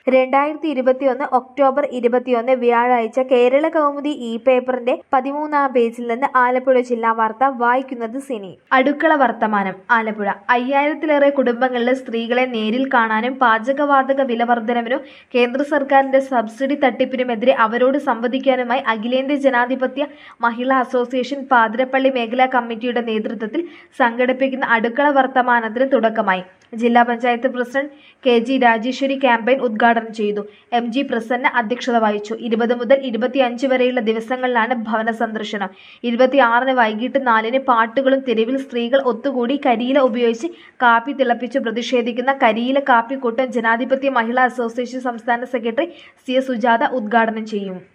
രണ്ടായിരത്തി ഇരുപത്തിയൊന്ന് ഒക്ടോബർ ഇരുപത്തിയൊന്ന് വ്യാഴാഴ്ച കേരള കൗമുദി ഇ പേപ്പറിന്റെ പതിമൂന്നാം പേജിൽ നിന്ന് ആലപ്പുഴ ജില്ലാ വാർത്ത വായിക്കുന്നത് സിനി അടുക്കള വർത്തമാനം ആലപ്പുഴ അയ്യായിരത്തിലേറെ കുടുംബങ്ങളിലെ സ്ത്രീകളെ നേരിൽ കാണാനും പാചകവാതക വില വർധനവിനും കേന്ദ്ര സർക്കാരിന്റെ സബ്സിഡി തട്ടിപ്പിനുമെതിരെ അവരോട് സംവദിക്കാനുമായി അഖിലേന്ത്യാ ജനാധിപത്യ മഹിളാ അസോസിയേഷൻ പാതിരപ്പള്ളി മേഖലാ കമ്മിറ്റിയുടെ നേതൃത്വത്തിൽ സംഘടിപ്പിക്കുന്ന അടുക്കള വർത്തമാനത്തിന് തുടക്കമായി ജില്ലാ പഞ്ചായത്ത് പ്രസിഡന്റ് കെ ജി രാജേശ്വരി ക്യാമ്പയിൻ ഉദ്ഘാടനം ചെയ്തു എം ജി പ്രസന്ന അധ്യക്ഷത വഹിച്ചു ഇരുപത് മുതൽ ഇരുപത്തിയഞ്ച് വരെയുള്ള ദിവസങ്ങളിലാണ് ഭവന സന്ദർശനം ഇരുപത്തിയാറിന് വൈകിട്ട് നാലിന് പാട്ടുകളും തെരുവിൽ സ്ത്രീകൾ ഒത്തുകൂടി കരിയില ഉപയോഗിച്ച് കാപ്പി തിളപ്പിച്ച് പ്രതിഷേധിക്കുന്ന കരിയില കാപ്പിക്കൂട്ടം ജനാധിപത്യ മഹിളാ അസോസിയേഷൻ സംസ്ഥാന സെക്രട്ടറി സി എസ് സുജാത ഉദ്ഘാടനം ചെയ്യും